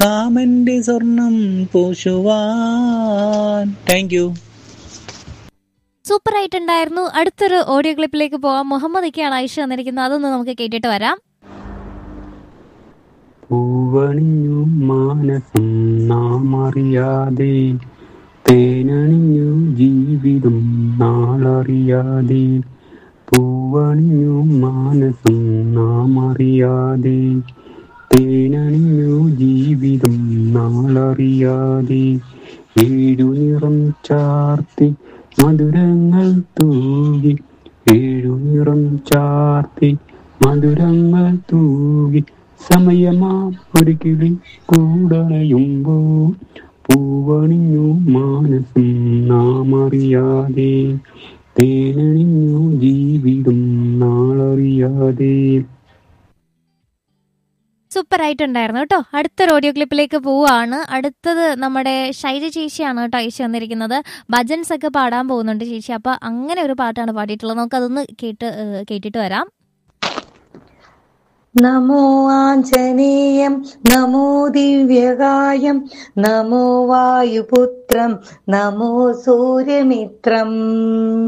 കാമന്റെ സ്വർണം പൂശുവാൻ thank you super ആയിട്ടുണ്ടായിരുന്നു അടുത്തൊരു ഓഡിയോ ക്ലിപ്പിലേക്ക് പോവാം മുഹമ്മദ് ഒക്കെയാണ് ഐഷ വന്നിരിക്കുന്നത് അതൊന്ന് നമുക്ക് കേട്ടിട്ട് വരാം പൂവണിഞ്ഞു മാനസം നാം അറിയാതെ തേനണിഞ്ഞു ജീവിതം നാളറിയാതെ പൂവണിഞ്ഞു മാനസം നാം അറിയാതെ തേനണിഞ്ഞു ജീവിതം നാളറിയാതെ ഏഴു നിറം ചാർത്തി മധുരങ്ങൾ തൂകി ഏഴു നിറം ചാർത്തി മധുരങ്ങൾ തൂകി സമയമാ ഒരു കിളി കൂടണയുമ്പോ പൂവണിഞ്ഞു മാനസം നാം അറിയാതെ തേനണിഞ്ഞു ജീവിതം നാളറിയാതെ സൂപ്പർ ആയിട്ടുണ്ടായിരുന്നു കേട്ടോ അടുത്തൊരു ഓഡിയോ ക്ലിപ്പിലേക്ക് പോവാണ് അടുത്തത് നമ്മുടെ ഷൈജ ചേച്ചിയാണ് കേട്ടോ ഐശ വന്നിരിക്കുന്നത് ഭജൻസ് ഒക്കെ പാടാൻ പോകുന്നുണ്ട് ചേച്ചി അപ്പൊ അങ്ങനെ ഒരു പാട്ടാണ് പാടിയിട്ടുള്ളത് നമുക്ക് അതൊന്ന് കേട്ട് ഏഹ്, കേട്ടിട്ട് വരാം നമോ ആഞ്ജനേയം നമോ ദിവ്യകായം നമോ വായുപുത്രം നമോ സൂര്യമിത്രം